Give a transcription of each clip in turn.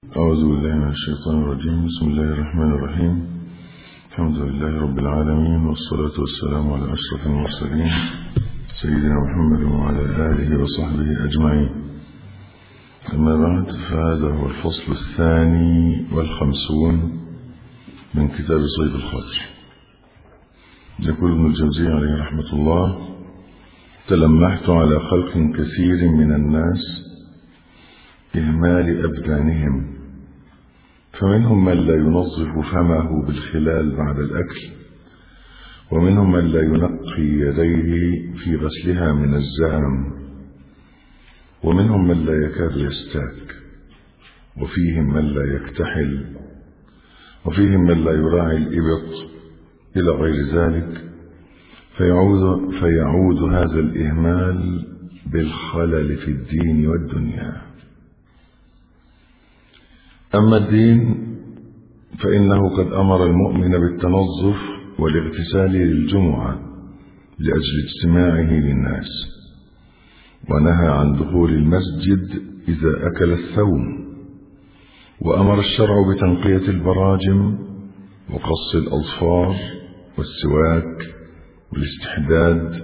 أعوذ بالله من الشيطان الرجيم بسم الله الرحمن الرحيم الحمد لله رب العالمين والصلاة والسلام على أشرف المرسلين سيدنا محمد وعلى آله وصحبه أجمعين أما بعد فهذا هو الفصل الثاني والخمسون من كتاب صيد الخاطر يقول ابن الجوزي عليه رحمة الله تلمحت على خلق كثير من الناس إهمال أبدانهم فمنهم من لا ينظف فمه بالخلال بعد الأكل ومنهم من لا ينقي يديه في غسلها من الزام ومنهم من لا يكاد يستاك وفيهم من لا يكتحل وفيهم من لا يراعي الإبط إلى غير ذلك فيعود, فيعود هذا الإهمال بالخلل في الدين والدنيا أما الدين فإنه قد أمر المؤمن بالتنظف والاغتسال للجمعة لأجل اجتماعه للناس ونهى عن دخول المسجد إذا أكل الثوم وأمر الشرع بتنقية البراجم وقص الأظفار والسواك والاستحداد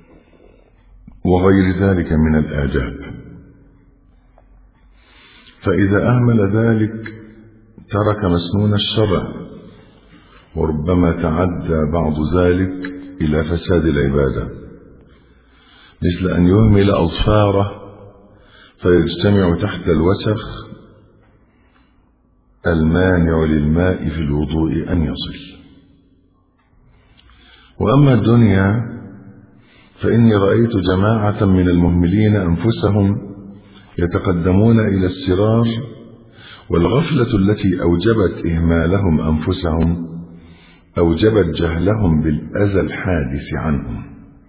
وغير ذلك من الآداب فإذا أهمل ذلك ترك مسنون الشرع وربما تعدى بعض ذلك إلى فساد العبادة مثل أن يهمل أظفاره فيجتمع تحت الوسخ المانع للماء في الوضوء أن يصل وأما الدنيا فإني رأيت جماعة من المهملين أنفسهم يتقدمون إلى السرار والغفلة التي أوجبت إهمالهم أنفسهم أوجبت جهلهم بالأذى الحادث عنهم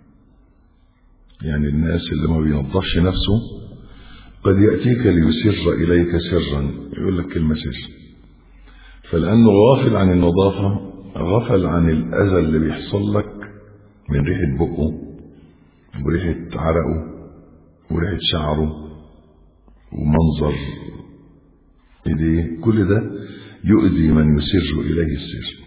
يعني الناس اللي ما بينظفش نفسه قد يأتيك ليسر إليك سرا يقول لك كلمة سر فلأنه غافل عن النظافة غفل عن الأذى اللي بيحصل لك من ريحة بقه وريحة عرقه وريحة شعره ومنظر إيديه كل ده يؤذي من يسر إليه السر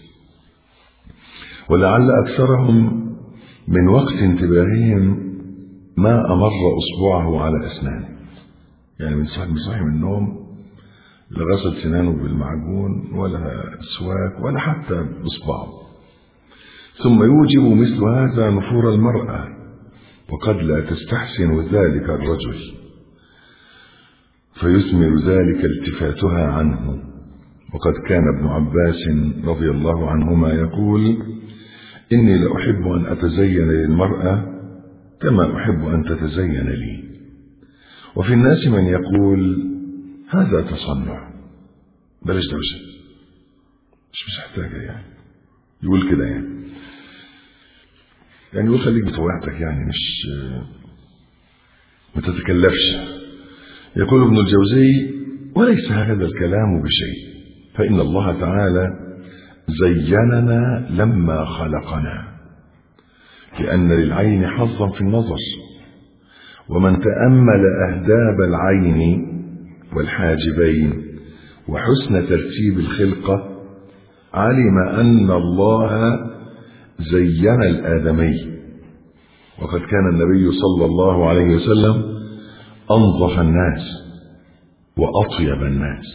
ولعل أكثرهم من وقت انتباههم ما أمر أصبعه على أسنانه يعني من صاحب صاحي من النوم لا غسل سنانه بالمعجون ولا سواك ولا حتى بإصبعه ثم يوجب مثل هذا نفور المرأة وقد لا تستحسن ذلك الرجل فيثمر ذلك التفاتها عنه وقد كان ابن عباس رضي الله عنهما يقول إني لأحب أن أتزين للمرأة كما أحب أن تتزين لي وفي الناس من يقول هذا تصنع بلاش دوشة مش محتاجة يعني يقول كده يعني يعني يقول خليك بطبيعتك يعني مش ما تتكلفش يقول ابن الجوزي وليس هذا الكلام بشيء فإن الله تعالى زيننا لما خلقنا لأن للعين حظا في النظر ومن تأمل أهداب العين والحاجبين وحسن ترتيب الخلقة علم أن الله زين الآدمي وقد كان النبي صلى الله عليه وسلم أنظف الناس وأطيب الناس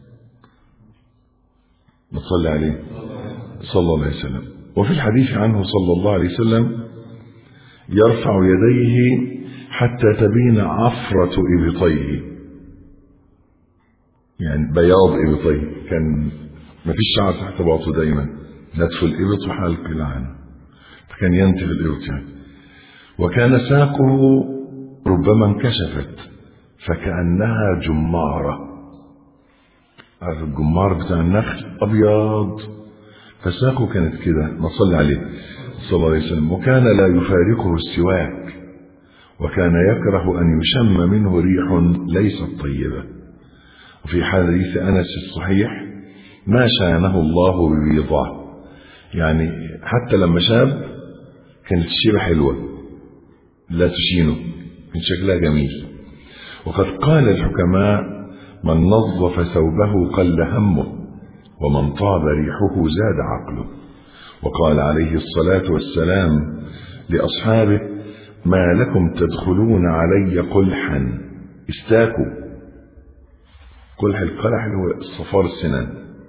نصلي عليه صلى الله عليه وسلم وفي الحديث عنه صلى الله عليه وسلم يرفع يديه حتى تبين عفرة إبطيه يعني بياض إبطيه كان ما فيش شعر تحت باطه دايما نتف الإبط وحلق العانة فكان ينتف الإبط يعني وكان ساقه ربما انكشفت فكأنها جمارة عارف الجمار بتاع النخل أبيض فساقه كانت كده نصلي عليه صلى الله عليه وسلم وكان لا يفارقه السواك وكان يكره أن يشم منه ريح ليست طيبة وفي حديث أنس الصحيح ما شانه الله ببيضاه يعني حتى لما شاب كانت الشيبة حلوة لا تشينه كان شكلها جميل وقد قال الحكماء من نظف ثوبه قل همه ومن طاب ريحه زاد عقله وقال عليه الصلاة والسلام لأصحابه ما لكم تدخلون علي قلحا استاكوا قلح القلح هو الصفار السنان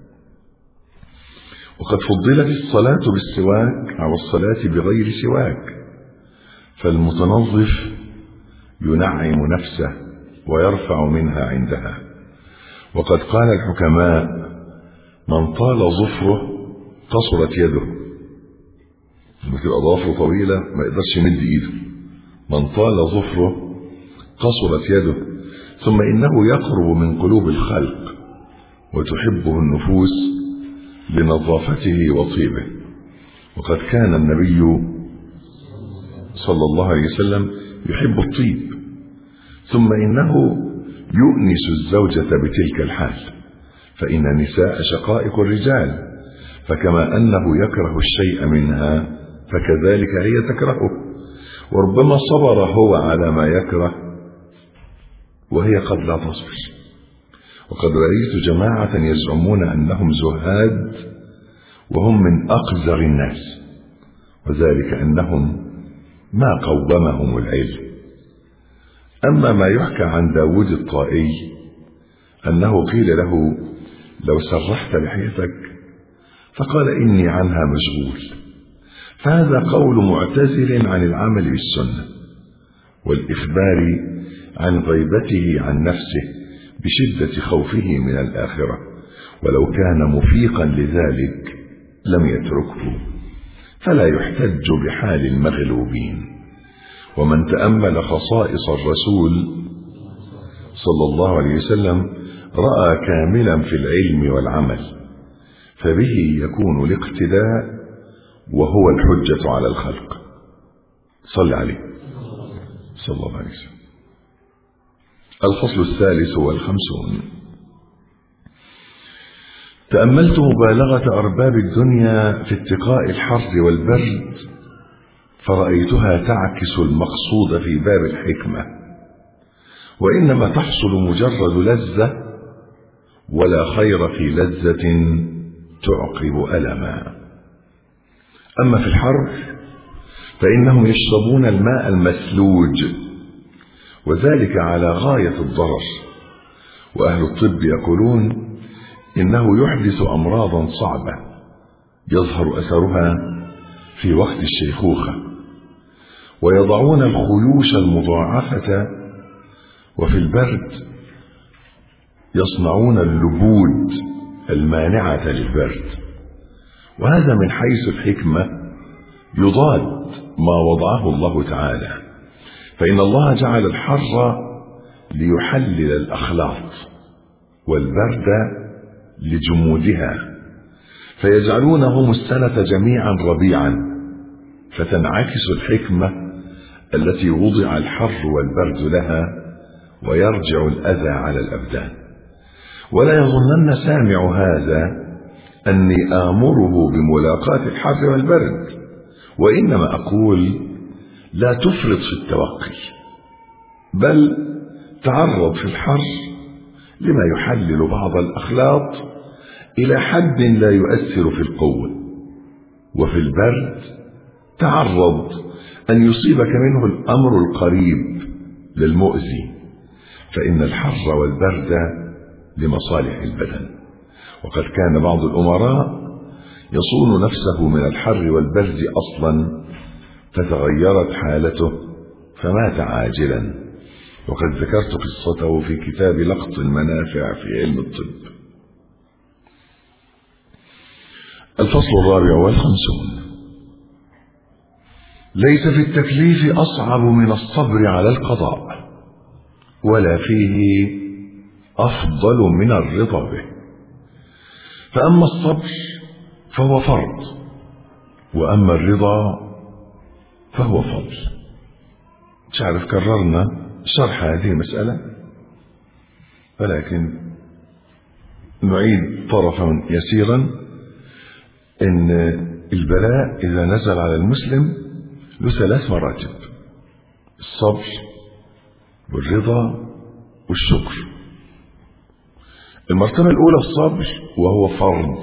وقد فضلت الصلاة بالسواك على الصلاة بغير سواك فالمتنظف ينعم نفسه ويرفع منها عندها وقد قال الحكماء من طال ظفره قصرت يده لما تبقى ضوافره طويلة ما يقدرش يمد ايده من طال ظفره قصرت يده ثم انه يقرب من قلوب الخلق وتحبه النفوس لنظافته وطيبه وقد كان النبي صلى الله عليه وسلم يحب الطيب ثم انه يؤنس الزوجة بتلك الحال فإن النساء شقائق الرجال فكما أنه يكره الشيء منها فكذلك هي تكرهه وربما صبر هو على ما يكره وهي قد لا تصبر وقد رأيت جماعة يزعمون أنهم زهاد وهم من أقذر الناس وذلك أنهم ما قومهم العلم أما ما يحكى عن داود الطائي أنه قيل له لو سرحت لحيتك فقال إني عنها مشغول فهذا قول معتزل عن العمل بالسنة والإخبار عن غيبته عن نفسه بشدة خوفه من الآخرة ولو كان مفيقا لذلك لم يتركه فلا يحتج بحال المغلوبين ومن تأمل خصائص الرسول صلى الله عليه وسلم رأى كاملا في العلم والعمل فبه يكون الاقتداء وهو الحجة على الخلق صل عليه صلى الله عليه وسلم الفصل الثالث والخمسون تأملت مبالغة أرباب الدنيا في اتقاء الحر والبرد فرأيتها تعكس المقصود في باب الحكمة وإنما تحصل مجرد لذة ولا خير في لذة تعقب ألما أما في الحر فإنهم يشربون الماء المثلوج وذلك على غاية الضرر وأهل الطب يقولون إنه يحدث أمراضا صعبة يظهر أثرها في وقت الشيخوخة ويضعون الخيوش المضاعفة وفي البرد يصنعون اللبود المانعة للبرد وهذا من حيث الحكمة يضاد ما وضعه الله تعالى فإن الله جعل الحر ليحلل الأخلاط والبرد لجمودها فيجعلونهم السنة جميعا ربيعا فتنعكس الحكمة التي وضع الحر والبرد لها ويرجع الأذى على الأبدان ولا يظنن سامع هذا أني آمره بملاقاة الحر والبرد وإنما أقول لا تفرط في التوقي بل تعرض في الحر لما يحلل بعض الأخلاط إلى حد لا يؤثر في القوة وفي البرد تعرض أن يصيبك منه الأمر القريب للمؤذي فإن الحر والبرد لمصالح البدن وقد كان بعض الأمراء يصون نفسه من الحر والبرد أصلا فتغيرت حالته فمات عاجلا وقد ذكرت قصته في كتاب لقط المنافع في علم الطب الفصل الرابع والخمسون ليس في التكليف أصعب من الصبر على القضاء ولا فيه أفضل من الرضا به فأما الصبر فهو فرض وأما الرضا فهو فضل مش عارف كررنا شرح هذه المسألة ولكن نعيد طرفا يسيرا ان البلاء اذا نزل على المسلم له ثلاث مراتب الصبر والرضا والشكر المرتبة الأولى الصبر وهو فرض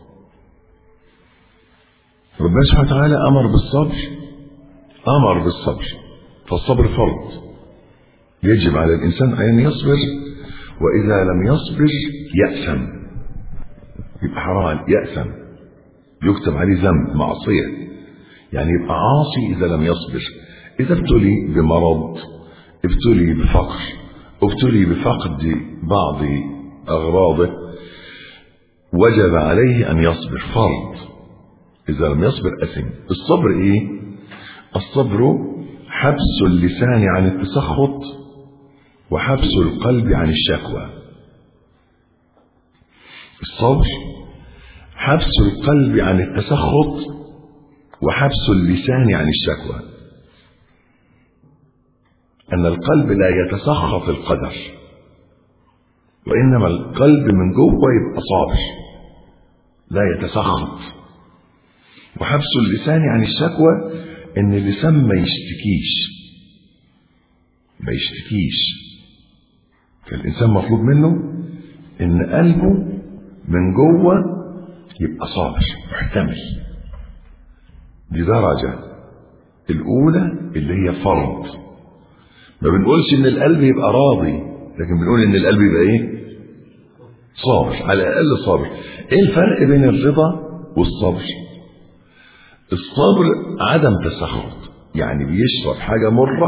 ربنا سبحانه وتعالى أمر بالصبر أمر بالصبر فالصبر فرض يجب على الإنسان أن يصبر وإذا لم يصبر يأسم يبقى حرام يأسم يكتب عليه ذنب معصية يعني يبقى عاصي إذا لم يصبر إذا ابتلي بمرض ابتلي بفقر ابتلي بفقد بعض أغراضه وجب عليه أن يصبر فرض إذا لم يصبر أثم الصبر إيه الصبر حبس اللسان عن التسخط وحبس القلب عن الشكوى الصبر حبس القلب عن التسخط وحبس اللسان عن الشكوى أن القلب لا يتسخط القدر وإنما القلب من جوه يبقى صابر لا يتسخط وحبس اللسان عن الشكوى ان اللسان ما يشتكيش ما يشتكيش فالانسان مطلوب منه ان قلبه من جوه يبقى صابر محتمل دي درجة الأولى اللي هي فرض ما بنقولش إن القلب يبقى راضي لكن بنقول إن القلب يبقى إيه؟ صابر على الأقل صابر إيه الفرق بين الرضا والصبر؟ الصبر عدم تسخط يعني بيشرب حاجة مرة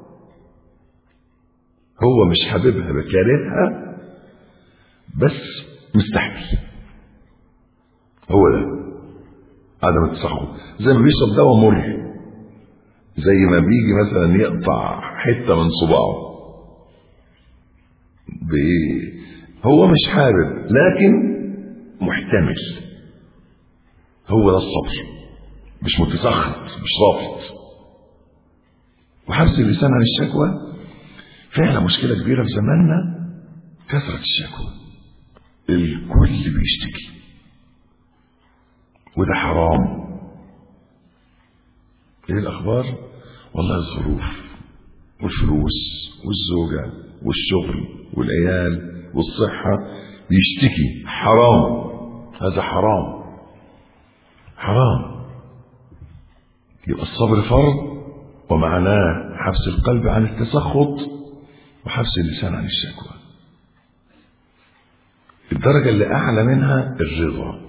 هو مش حاببها بكارهها بس مستحمل هو ده عدم التسخط زي ما بيشرب دواء مر زي ما بيجي مثلا يقطع حتة من صباعه بإيه هو مش حابب لكن محتمل هو ده الصبر مش متسخط مش رافض وحبس اللسان عن الشكوى فعلا مشكلة كبيرة في زماننا كثرة الشكوى الكل بيشتكي وده حرام ايه الاخبار والله الظروف والفلوس والزوجة والشغل والعيال والصحة بيشتكي حرام هذا حرام حرام يبقى الصبر فرض ومعناه حبس القلب عن التسخط وحبس اللسان عن الشكوى الدرجة اللي أعلى منها الرضا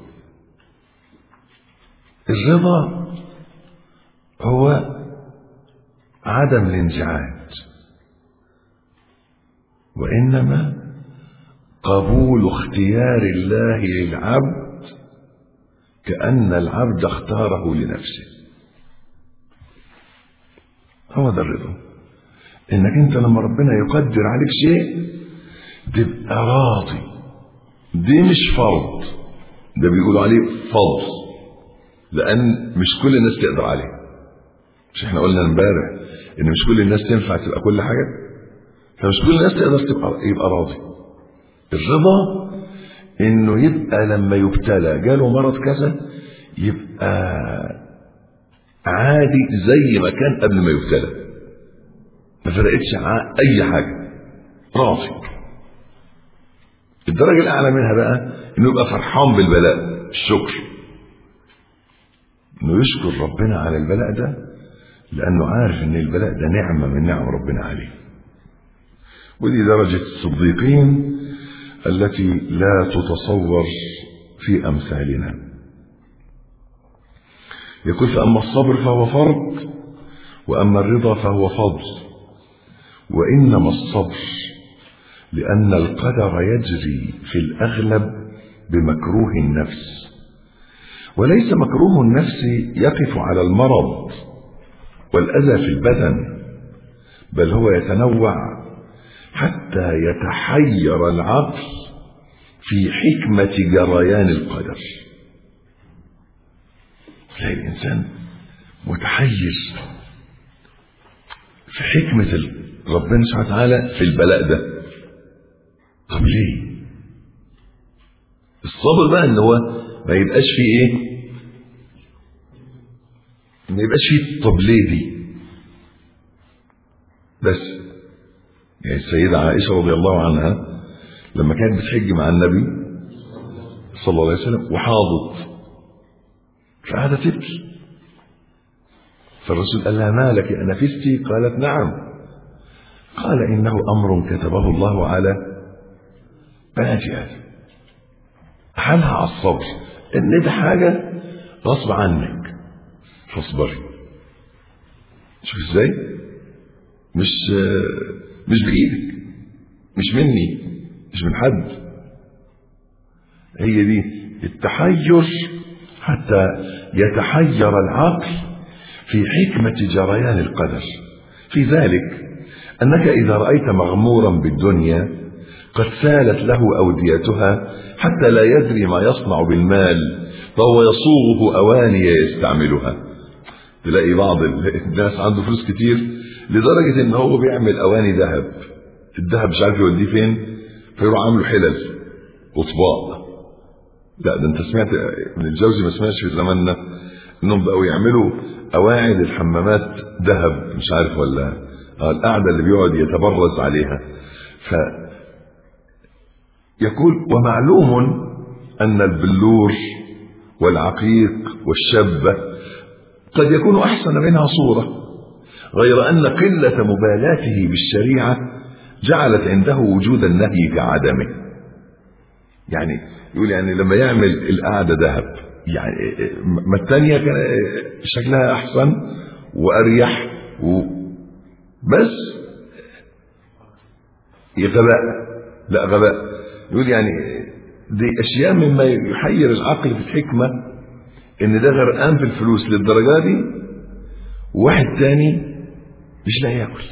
الرضا هو عدم الانزعاج وإنما قبول اختيار الله للعبد كأن العبد اختاره لنفسه هو ده الرضا انك انت لما ربنا يقدر عليك شيء تبقى راضي دي مش فرض ده بيقولوا عليه فضل لان مش كل الناس تقدر عليه مش احنا قلنا امبارح ان مش كل الناس تنفع تبقى كل حاجه فمش كل الناس تقدر تبقى يبقى راضي الرضا انه يبقى لما يبتلى جاله مرض كذا يبقى عادي زي ما كان قبل ما يبتلى ما فرقتش اي حاجه راضي الدرجه الاعلى منها بقى انه يبقى فرحان بالبلاء الشكر انه يشكر ربنا على البلاء ده لانه عارف ان البلاء ده نعمه من نعم ربنا عليه ودي درجه الصديقين التي لا تتصور في امثالنا يقول فاما الصبر فهو فرض واما الرضا فهو فضل وانما الصبر لان القدر يجري في الاغلب بمكروه النفس وليس مكروه النفس يقف على المرض والاذى في البدن بل هو يتنوع حتى يتحير العقل في حكمه جريان القدر تلاقي الانسان متحيز في حكمه ربنا سبحانه وتعالى في البلاء ده طب ليه الصبر بقى ان هو ما يبقاش فيه ايه ما يبقاش فيه طب ليه دي بس يعني السيدة عائشة رضي الله عنها لما كانت بتحج مع النبي صلى الله عليه وسلم وحاضت فقعدت تبكي فالرسول قال لها ما لك أنفستي قالت نعم قال إنه أمر كتبه الله على بنات آدم حالها على الصبر إن ده حاجة غصب عنك فاصبري شوف ازاي مش مش بإيدك مش مني مش من حد هي دي التحير حتى يتحير العقل في حكمة جريان القدر في ذلك أنك إذا رأيت مغمورا بالدنيا قد سالت له أوديتها حتى لا يدري ما يصنع بالمال فهو يصوغه أواني يستعملها تلاقي بعض الناس عنده فلوس كتير لدرجة ان هو بيعمل اواني ذهب الذهب مش عارف يوديه فين فيروح عامله حلل وطباق لا ده انت سمعت من الجوزي ما سمعتش في زماننا انهم بقوا يعملوا قواعد الحمامات ذهب مش عارف ولا القعدة اللي بيقعد يتبرز عليها ف يقول ومعلوم ان البلور والعقيق والشبة قد يكون احسن منها صورة غير ان قلة مبالاته بالشريعة جعلت عنده وجود النهي كعدمه يعني يقول يعني لما يعمل القعدة ذهب يعني ما الثانية كان شكلها أحسن وأريح و بس غباء لا غباء يقول يعني دي أشياء مما يحير العقل في الحكمة إن ده غرقان في الفلوس للدرجة دي وواحد تاني مش لاقي ياكل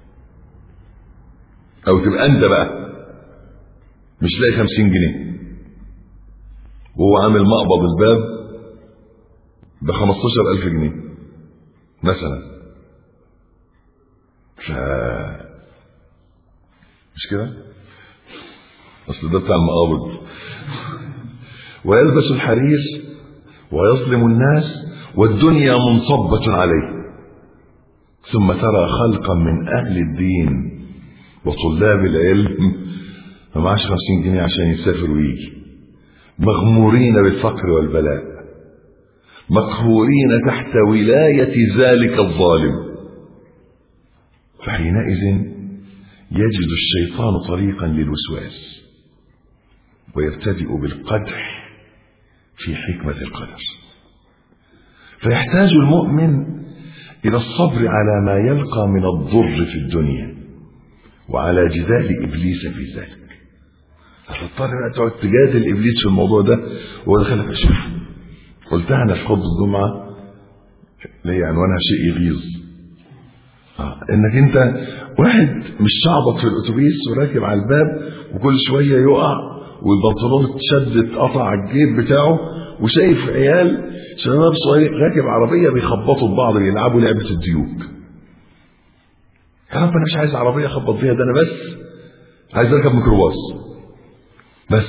أو تبقى أنت بقى مش لاقي خمسين جنيه وهو عامل مقبض الباب ب 15000 جنيه مثلا ف مش كده اصل ده بتاع المقابض ويلبس الحرير ويظلم الناس والدنيا منصبة عليه ثم ترى خلقا من أهل الدين وطلاب العلم ما معاش 50 جنيه عشان يسافر ويجي مغمورين بالفقر والبلاء مقهورين تحت ولاية ذلك الظالم فحينئذ يجد الشيطان طريقا للوسواس ويبتدئ بالقدح في حكمة القدر فيحتاج المؤمن إلى الصبر على ما يلقى من الضر في الدنيا وعلى جدال إبليس في ذلك هتضطر بقى تقعد تجادل ابليس في الموضوع ده وهو دخلك اشوف قلتها انا في خطبه الجمعه اللي هي عنوانها شيء يغيظ آه. انك انت واحد مش شعبط في الاتوبيس وراكب على الباب وكل شويه يقع والبنطلون اتشد اتقطع على الجيب بتاعه وشايف عيال شباب صغير راكب عربيه بيخبطوا ببعض بيلعبوا لعبه الديوك يا رب انا مش عايز عربيه اخبط فيها ده انا بس عايز اركب ميكروباص بس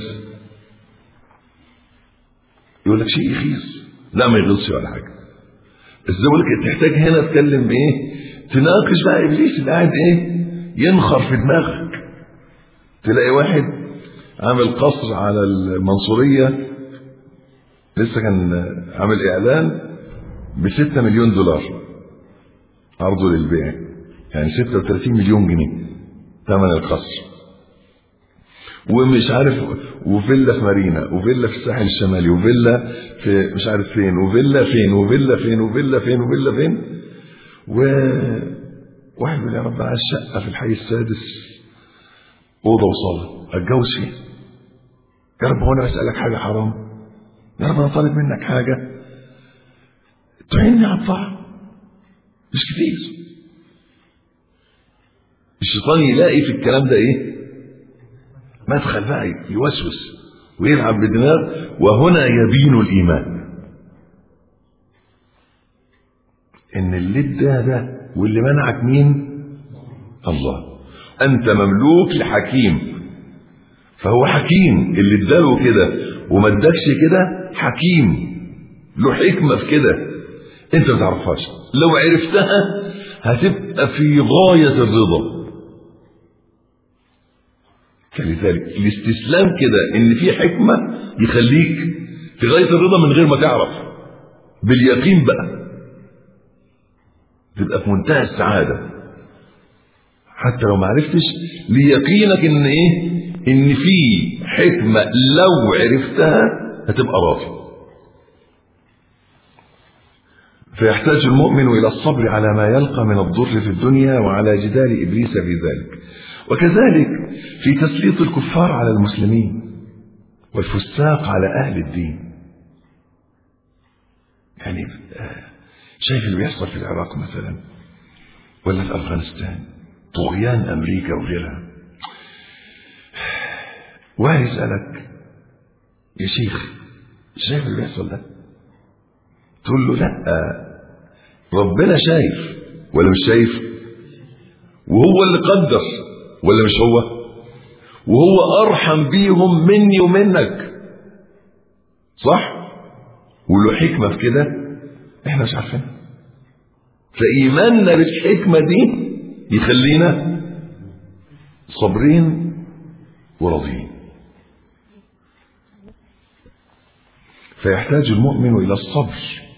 يقول لك شيء يخيص لا ما يغيظش ولا حاجه بس زي بقول لك تحتاج هنا تتكلم بايه تناقش بقى ابليس اللي قاعد ايه ينخر في دماغك تلاقي واحد عامل قصر على المنصوريه لسه كان عامل اعلان ب 6 مليون دولار عرضه للبيع يعني 36 مليون جنيه ثمن القصر ومش عارف وفيلا في مارينا وفيلا في الساحل الشمالي وفيلا في مش عارف فين وفيلا فين وفيلا فين وفيلا فين وفيلا فين و واحد بيقول يا رب عايز شقه في الحي السادس اوضه وصاله اتجوز فيها يا رب هو انا بسالك حاجه حرام يا رب انا طالب منك حاجه تعيني على الطاعه مش كتير الشيطان يلاقي في الكلام ده ايه مدخل بقى يوسوس ويلعب بالدماغ وهنا يبين الايمان ان اللي ادى ده واللي منعك مين الله انت مملوك لحكيم فهو حكيم اللي اداله كده وما ادكش كده حكيم له حكمه في كده انت ما تعرفهاش لو عرفتها هتبقى في غايه الرضا فلذلك الاستسلام كده ان في حكمة يخليك في غاية الرضا من غير ما تعرف باليقين بقى تبقى في منتهى السعادة حتى لو ما عرفتش ليقينك ان ايه ان في حكمة لو عرفتها هتبقى راضي فيحتاج المؤمن إلى الصبر على ما يلقى من الضر في الدنيا وعلى جدال إبليس في ذلك وكذلك في تسليط الكفار على المسلمين والفساق على أهل الدين يعني شايف اللي بيحصل في العراق مثلا ولا في أفغانستان طغيان أمريكا وغيرها واحد يسألك يا شيخ شايف اللي بيحصل ده تقول له لا ربنا شايف ولا مش شايف وهو اللي قدر ولا مش هو وهو ارحم بيهم مني ومنك صح وله حكمه في كده احنا مش عارفين فايماننا بالحكمه دي يخلينا صابرين وراضيين فيحتاج المؤمن الى الصبر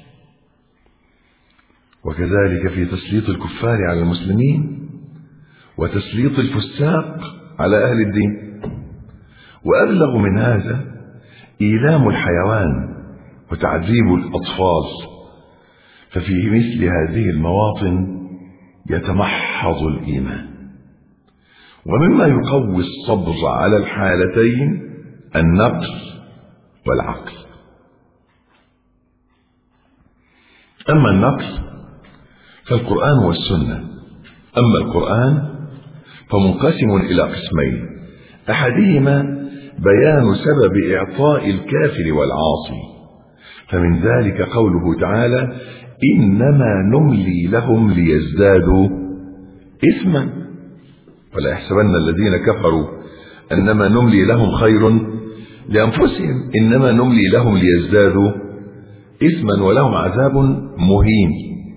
وكذلك في تسليط الكفار على المسلمين وتسليط الفساق على أهل الدين وأبلغ من هذا إيلام الحيوان وتعذيب الأطفال ففي مثل هذه المواطن يتمحض الإيمان ومما يقوي الصبر على الحالتين النقل والعقل أما النقل فالقرآن والسنة أما القرآن فمنقسم إلى قسمين أحدهما بيان سبب إعطاء الكافر والعاصي فمن ذلك قوله تعالى إنما نملي لهم ليزدادوا إثما ولا يحسبن الذين كفروا أنما نملي لهم خير لأنفسهم إنما نملي لهم ليزدادوا إثما ولهم عذاب مهين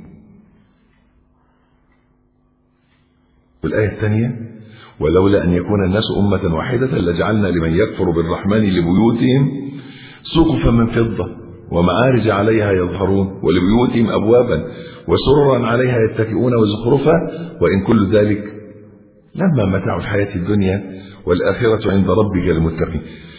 والآية الثانية ولولا أن يكون الناس أمة واحدة لجعلنا لمن يكفر بالرحمن لبيوتهم سقفا من فضة ومعارج عليها يظهرون ولبيوتهم أبوابا وسررا عليها يتكئون وزخرفا وإن كل ذلك لما متاع الحياة الدنيا والآخرة عند ربك للمتقين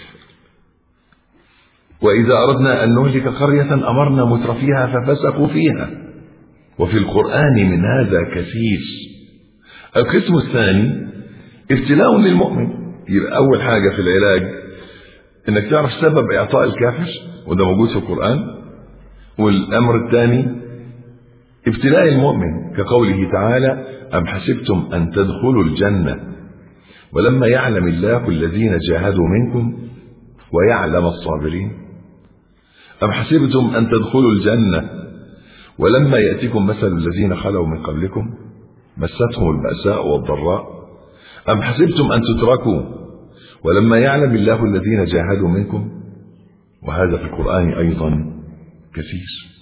وإذا أردنا أن نهلك قرية أمرنا مترفيها ففسقوا فيها وفي القرآن من هذا كثير القسم الثاني ابتلاء للمؤمن يبقى أول حاجة في العلاج إنك تعرف سبب إعطاء الكافر وده موجود في القرآن والأمر الثاني ابتلاء المؤمن كقوله تعالى أم حسبتم أن تدخلوا الجنة ولما يعلم الله الذين جاهدوا منكم ويعلم الصابرين أم حسبتم أن تدخلوا الجنة ولما يأتكم مثل الذين خلوا من قبلكم مستهم البأساء والضراء أم حسبتم أن تتركوا ولما يعلم الله الذين جاهدوا منكم وهذا في القرآن أيضا كثير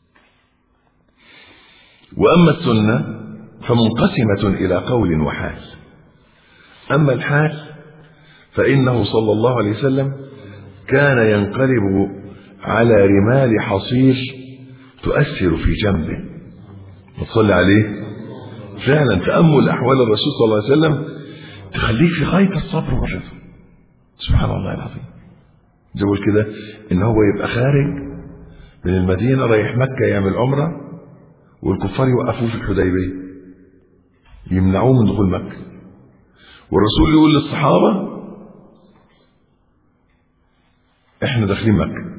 وأما السنة فمنقسمة إلى قول وحال أما الحال فإنه صلى الله عليه وسلم كان ينقلب على رمال حصير تؤثر في جنبه وتصلي عليه فعلا تأمل أحوال الرسول صلى الله عليه وسلم تخليك في غاية الصبر والرضا سبحان الله العظيم زي كده إن هو يبقى خارج من المدينة رايح مكة يعمل عمرة والكفار يوقفوه في الحديبية يمنعوه من دخول مكة والرسول يقول للصحابة احنا داخلين مكة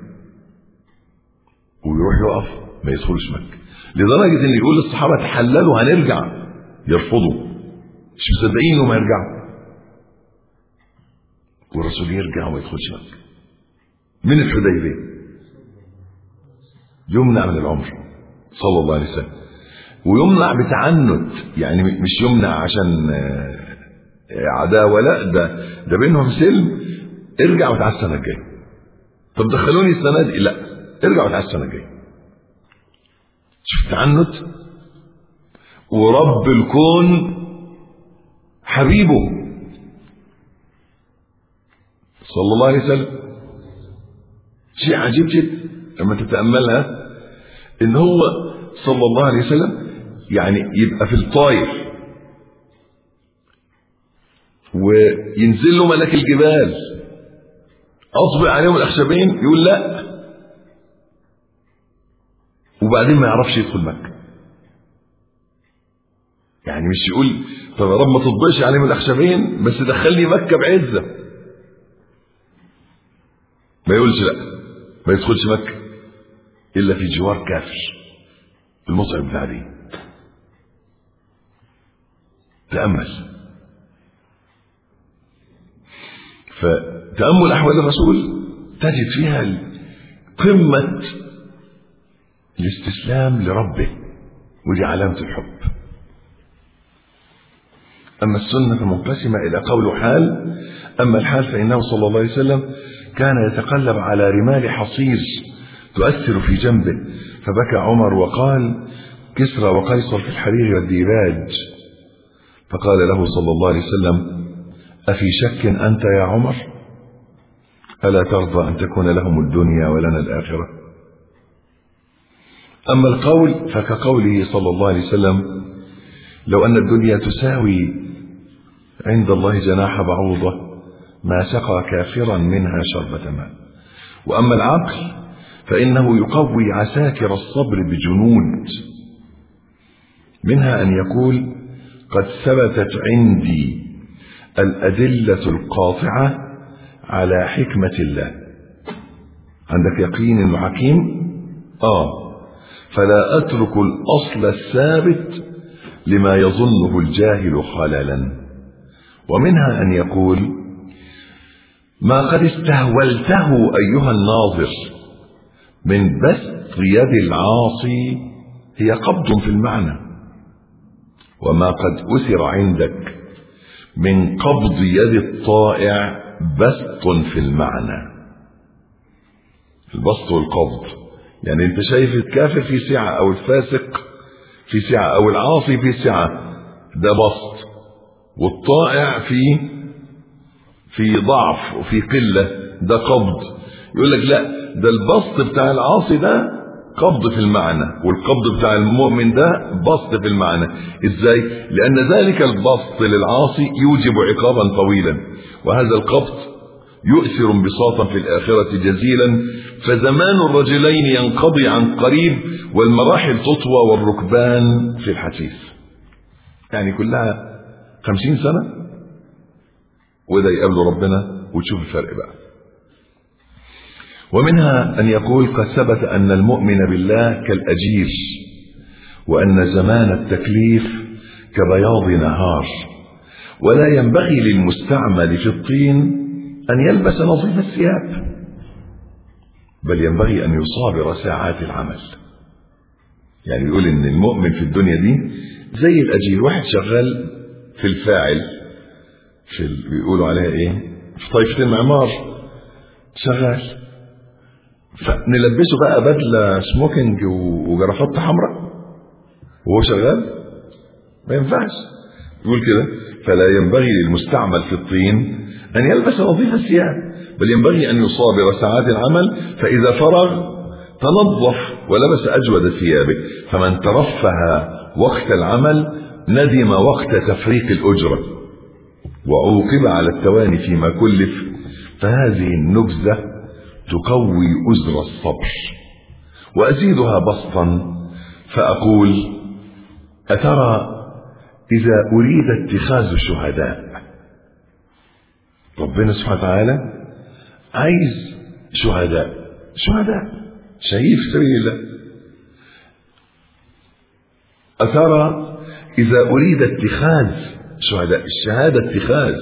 ويروح يقف ما يدخلش مكة لدرجة ان يقول للصحابة تحللوا هنرجع يرفضوا مش مصدقين انهم يرجعوا والرسول يرجع وما يدخلش مكة من الحديبية يمنع من العمر صلى الله عليه وسلم ويمنع بتعنت يعني مش يمنع عشان عداوه لا ده ده بينهم سلم ارجع وتعالى السنه الجايه طب دخلوني السنه دي لا ارجع وتعالى السنه الجايه شوف تعنت ورب الكون حبيبه صلى الله عليه وسلم شيء عجيب جدا لما تتأملها ان هو صلى الله عليه وسلم يعني يبقى في الطاير وينزل له ملك الجبال اصبع عليهم الاخشبين يقول لا وبعدين ما يعرفش يدخل مكه يعني مش يقول طب يا رب ما تطبقش عليهم الاخشبين بس دخلني مكه بعزه ما يقولش لا ما يدخلش مكه الا في جوار كافر المطعم بن علي تامل فتامل احوال الرسول تجد فيها قمه الاستسلام لربه ودي علامه الحب أما السنة فمنقسمة إلى قول وحال أما الحال فإنه صلى الله عليه وسلم كان يتقلب على رمال حصير تؤثر في جنبه فبكى عمر وقال كسرى وقيصر في الحرير والديباج فقال له صلى الله عليه وسلم أفي شك أنت يا عمر ألا ترضى أن تكون لهم الدنيا ولنا الآخرة أما القول فكقوله صلى الله عليه وسلم لو أن الدنيا تساوي عند الله جناح بعوضة ما سقى كافرا منها شربة ماء وأما العقل فإنه يقوي عساكر الصبر بجنود منها أن يقول قد ثبتت عندي الأدلة القاطعة على حكمة الله عندك يقين انه حكيم اه فلا اترك الاصل الثابت لما يظنه الجاهل خللا ومنها ان يقول ما قد استهولته ايها الناظر من بسط يد العاصي هي قبض في المعنى وما قد اثر عندك من قبض يد الطائع بسط في المعنى البسط والقبض يعني انت شايف الكافر في سعة او الفاسق في سعة او العاصي في سعة ده بسط والطائع في في ضعف وفي قلة ده قبض يقول لك لا ده البسط بتاع العاصي ده قبض في المعنى والقبض بتاع المؤمن ده بسط في المعنى ازاي لان ذلك البسط للعاصي يوجب عقابا طويلا وهذا القبض يؤثر انبساطا في الآخرة جزيلا فزمان الرجلين ينقضي عن قريب والمراحل تطوى والركبان في الحثيث يعني كلها خمسين سنة وده يقابل ربنا وتشوف الفرق بقى ومنها أن يقول قد ثبت أن المؤمن بالله كالأجير وأن زمان التكليف كبياض نهار ولا ينبغي للمستعمل في الطين أن يلبس نظيف الثياب بل ينبغي أن يصابر ساعات العمل يعني يقول إن المؤمن في الدنيا دي زي الأجير واحد شغال في الفاعل في ال... بيقولوا عليها إيه في طائفة المعمار شغال فنلبسه بقى بدلة سموكينج وجرافات حمراء وهو شغال ما ينفعش يقول كده فلا ينبغي للمستعمل في الطين أن يلبس نظيف الثياب بل ينبغي أن يصابر ساعات العمل فإذا فرغ تنظف ولبس أجود ثيابه فمن ترفه وقت العمل ندم وقت تفريق الأجرة وعوقب على التواني فيما كلف فهذه النبذة تقوي أزر الصبر وأزيدها بسطا فأقول أترى إذا أريد اتخاذ شهداء ربنا سبحانه وتعالى عايز شهداء شهداء شهيد في سبيل الله أترى إذا أريد اتخاذ شهداء الشهادة اتخاذ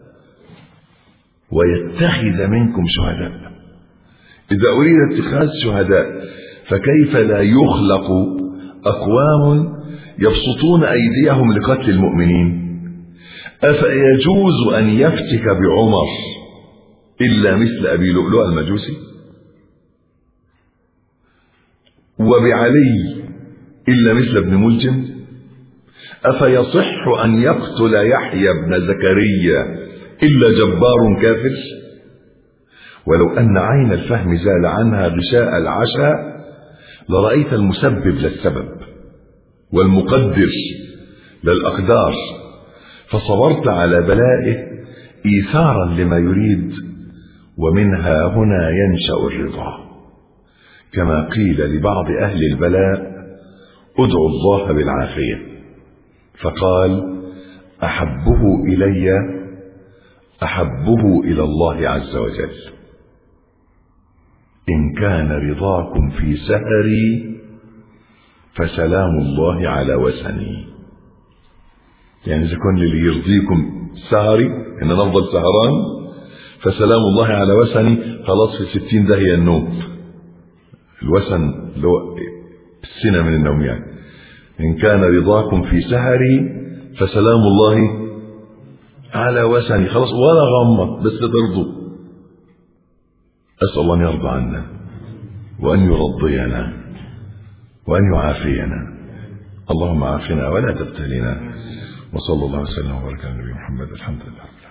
ويتخذ منكم شهداء إذا أريد اتخاذ شهداء فكيف لا يخلق أقوام يبسطون أيديهم لقتل المؤمنين أفيجوز أن يفتك بعمر إلا مثل أبي لؤلؤ المجوسي وبعلي إلا مثل ابن ملجم أفيصح أن يقتل يحيى بن زكريا إلا جبار كافر ولو أن عين الفهم زال عنها غشاء العشاء لرأيت المسبب للسبب والمقدر للأقدار فصبرت على بلائه إيثارا لما يريد ومنها هنا ينشأ الرضا كما قيل لبعض أهل البلاء ادعوا الله بالعافية فقال أحبه إلي أحبه إلى الله عز وجل إن كان رضاكم في سهري فسلام الله على وسني يعني إذا كان اللي يرضيكم سهري إن نفضل سهران فسلام الله على وسني خلاص في ستين ده هي النوم الوسن اللي هو السنة من النوم يعني إن كان رضاكم في سهري فسلام الله على وسني خلاص ولا غمة بس ترضوا أسأل الله أن يرضى عنا وأن يرضينا وأن يعافينا اللهم عافنا ولا تبتلنا وصلى الله وسلم وبارك على نبينا محمد الحمد لله